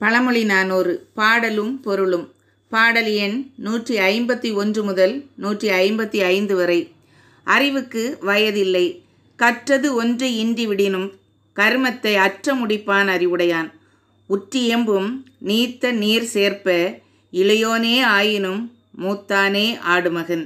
பழமொழி நானூறு பாடலும் பொருளும் பாடல் எண் நூற்றி ஐம்பத்தி ஒன்று முதல் நூற்றி ஐம்பத்தி ஐந்து வரை அறிவுக்கு வயதில்லை கற்றது ஒன்று இன்றி விடினும் கருமத்தை அற்ற முடிப்பான் அறிவுடையான் உற்றியம்பும் நீத்த நீர் சேர்ப்ப இளையோனே ஆயினும் மூத்தானே ஆடுமகன்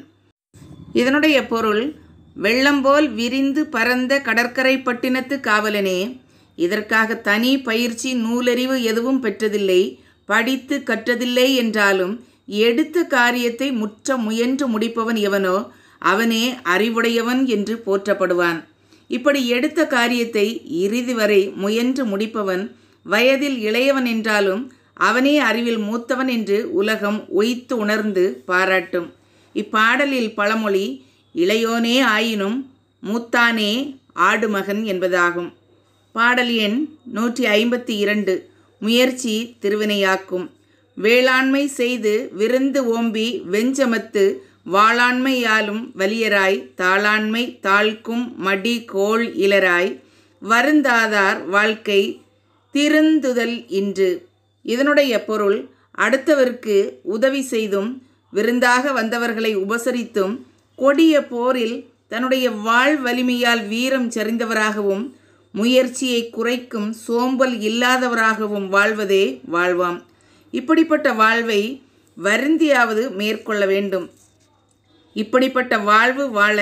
இதனுடைய பொருள் வெள்ளம் போல் விரிந்து பரந்த கடற்கரை பட்டினத்து காவலனே இதற்காக தனி பயிற்சி நூலறிவு எதுவும் பெற்றதில்லை படித்து கற்றதில்லை என்றாலும் எடுத்த காரியத்தை முற்ற முயன்று முடிப்பவன் எவனோ அவனே அறிவுடையவன் என்று போற்றப்படுவான் இப்படி எடுத்த காரியத்தை இறுதி வரை முயன்று முடிப்பவன் வயதில் இளையவன் என்றாலும் அவனே அறிவில் மூத்தவன் என்று உலகம் ஒய்த்து உணர்ந்து பாராட்டும் இப்பாடலில் பழமொழி இளையோனே ஆயினும் மூத்தானே ஆடுமகன் என்பதாகும் பாடல் எண் நூற்றி ஐம்பத்தி இரண்டு முயற்சி திருவினையாக்கும் வேளாண்மை செய்து விருந்து ஓம்பி வெஞ்சமத்து வாளாண்மையாலும் வலியராய் தாளாண்மை தாழ்க்கும் மடி கோள் இலராய் வருந்தாதார் வாழ்க்கை திருந்துதல் இன்று இதனுடைய பொருள் அடுத்தவருக்கு உதவி செய்தும் விருந்தாக வந்தவர்களை உபசரித்தும் கொடிய போரில் தன்னுடைய வாழ் வலிமையால் வீரம் செறிந்தவராகவும் முயற்சியை குறைக்கும் சோம்பல் இல்லாதவராகவும் வாழ்வதே வாழ்வாம் இப்படிப்பட்ட வாழ்வை வருந்தியாவது மேற்கொள்ள வேண்டும் இப்படிப்பட்ட வாழ்வு வாழ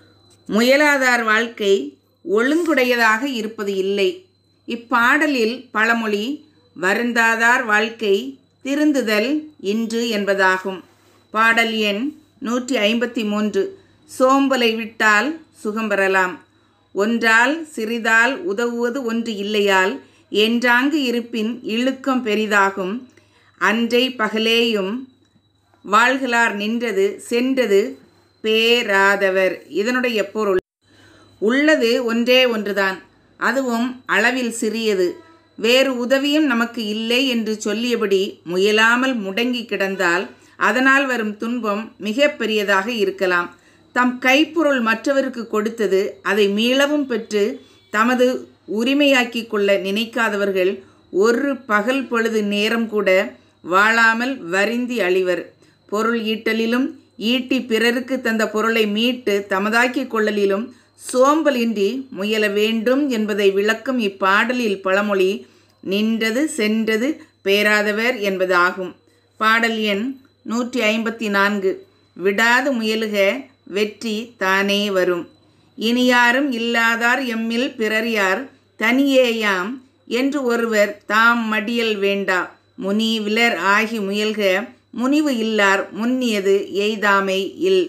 முயலாதார் வாழ்க்கை ஒழுங்குடையதாக இருப்பது இல்லை இப்பாடலில் பழமொழி வருந்தாதார் வாழ்க்கை திருந்துதல் இன்று என்பதாகும் பாடல் எண் நூற்றி ஐம்பத்தி மூன்று சோம்பலை விட்டால் சுகம் பெறலாம் ஒன்றால் சிறிதால் உதவுவது ஒன்று இல்லையால் என்றாங்கு இருப்பின் இழுக்கம் பெரிதாகும் அன்றை பகலேயும் வாழ்களார் நின்றது சென்றது பேராதவர் இதனுடைய பொருள் உள்ளது ஒன்றே ஒன்றுதான் அதுவும் அளவில் சிறியது வேறு உதவியும் நமக்கு இல்லை என்று சொல்லியபடி முயலாமல் முடங்கி கிடந்தால் அதனால் வரும் துன்பம் மிக பெரியதாக இருக்கலாம் தம் கைப்பொருள் மற்றவருக்கு கொடுத்தது அதை மீளவும் பெற்று தமது உரிமையாக்கி கொள்ள நினைக்காதவர்கள் ஒரு பகல் பொழுது நேரம் கூட வாழாமல் வருந்தி அழிவர் பொருள் ஈட்டலிலும் ஈட்டி பிறருக்கு தந்த பொருளை மீட்டு தமதாக்கி கொள்ளலிலும் சோம்பலின்றி முயல வேண்டும் என்பதை விளக்கும் இப்பாடலில் பழமொழி நின்றது சென்றது பேராதவர் என்பதாகும் பாடல் எண் நூற்றி ஐம்பத்தி நான்கு விடாது முயலுக வெற்றி தானே வரும் இனியாரும் இல்லாதார் எம்மில் பிறர் யார் தனியேயாம் என்று ஒருவர் தாம் மடியல் வேண்டா முனி விலர் ஆகி முயல்க முனிவு இல்லார் முன்னியது எய்தாமை இல்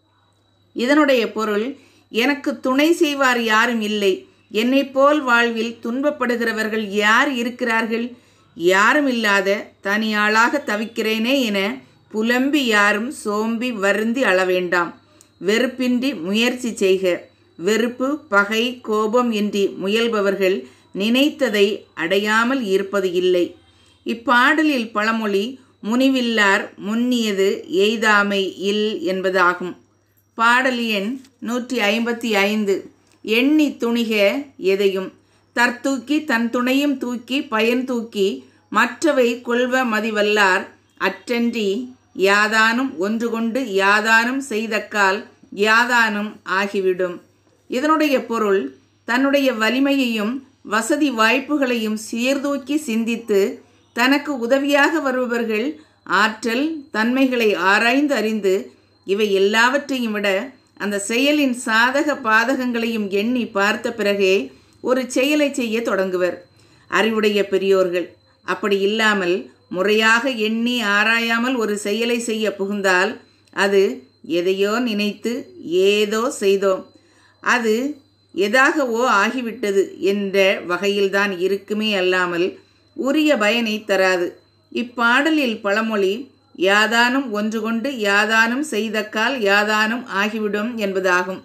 இதனுடைய பொருள் எனக்கு துணை செய்வார் யாரும் இல்லை என்னைப் போல் வாழ்வில் துன்பப்படுகிறவர்கள் யார் இருக்கிறார்கள் யாரும் இல்லாத தனியாளாக தவிக்கிறேனே என புலம்பி யாரும் சோம்பி வருந்தி அள வேண்டாம் வெறுப்பின்றி முயற்சி செய்க வெறுப்பு பகை கோபம் இன்றி முயல்பவர்கள் நினைத்ததை அடையாமல் இருப்பது இல்லை இப்பாடலில் பழமொழி முனிவில்லார் முன்னியது எய்தாமை இல் என்பதாகும் பாடல் எண் நூற்றி ஐம்பத்தி ஐந்து எண்ணி துணிக எதையும் தற்தூக்கி தன் துணையும் தூக்கி பயன் தூக்கி மற்றவை கொள்வ மதிவல்லார் அற்றன்றி யாதானும் ஒன்று கொண்டு யாதானும் செய்தக்கால் யாதானும் ஆகிவிடும் இதனுடைய பொருள் தன்னுடைய வலிமையையும் வசதி வாய்ப்புகளையும் சீர்தூக்கி சிந்தித்து தனக்கு உதவியாக வருபவர்கள் ஆற்றல் தன்மைகளை ஆராய்ந்து அறிந்து இவை எல்லாவற்றையும் விட அந்த செயலின் சாதக பாதகங்களையும் எண்ணி பார்த்த பிறகே ஒரு செயலை செய்ய தொடங்குவர் அறிவுடைய பெரியோர்கள் அப்படி இல்லாமல் முறையாக எண்ணி ஆராயாமல் ஒரு செயலை செய்ய புகுந்தால் அது எதையோ நினைத்து ஏதோ செய்தோம் அது எதாகவோ ஆகிவிட்டது என்ற வகையில்தான் இருக்குமே அல்லாமல் உரிய பயனை தராது இப்பாடலில் பழமொழி யாதானும் ஒன்று கொண்டு யாதானும் செய்தக்கால் யாதானும் ஆகிவிடும் என்பதாகும்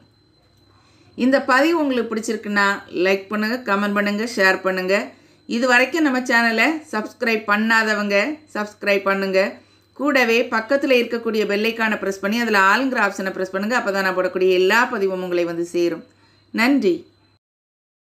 இந்த பதிவு உங்களுக்கு பிடிச்சிருக்குன்னா லைக் பண்ணுங்கள் கமெண்ட் பண்ணுங்கள் ஷேர் பண்ணுங்கள் இது வரைக்கும் நம்ம சேனலை சப்ஸ்கிரைப் பண்ணாதவங்க சப்ஸ்கிரைப் பண்ணுங்கள் கூடவே பக்கத்தில் இருக்கக்கூடிய பெல்லைக்கானை ப்ரெஸ் பண்ணி அதில் ஆளுங்கிற ஆப்ஷனை ப்ரெஸ் பண்ணுங்கள் அப்போ தான் நான் போடக்கூடிய எல்லா பதிவும் உங்களை வந்து சேரும் நன்றி